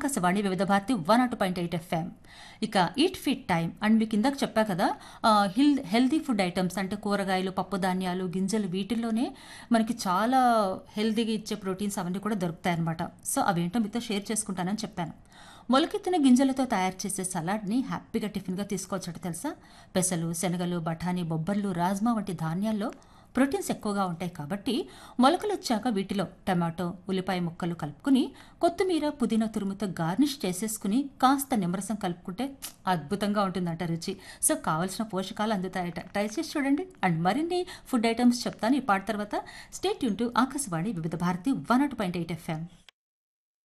Akashvani Vividh Bharati one not point eight FM ఇక eat fit time and మీకు ఇందాక చెప్పా కదా హిల్ హెల్దీ ఫుడ్ ఐటమ్స్ అంటే కూరగాయలు పప్పు ధాన్యాలు గింజలు వీటిల్లోనే మనకి చాలా హెల్దీగా ఇచ్చే ప్రోటీన్స్ అవన్నీ కూడా దొరుకుతాయి అనమాట సో అవేంటో మీతో షేర్ చేసుకుంటానని చెప్పాను మొలకెత్తిన గింజలతో తయారు చేసే సలాడ్ని హ్యాపీగా టిఫిన్గా తీసుకోవచ్చట తెలుసా పెసలు శనగలు బఠానీ బొబ్బర్లు రాజ్మా వంటి ధాన్యాల్లో ప్రోటీన్స్ ఎక్కువగా ఉంటాయి కాబట్టి మొలకలు వచ్చాక వీటిలో టమాటో ఉల్లిపాయ ముక్కలు కలుపుకుని కొత్తిమీర పుదీనా తురుముతో గార్నిష్ చేసేసుకుని కాస్త నిమ్మరసం కలుపుకుంటే అద్భుతంగా ఉంటుందంట రుచి సో కావాల్సిన పోషకాలు అందుతాయట ట్రై చేసి చూడండి అండ్ మరిన్ని ఫుడ్ ఐటమ్స్ చెప్తాను ఈ పాట తర్వాత స్టేట్ యూన్ to Akashvani Vividh Bharati one not point eight FM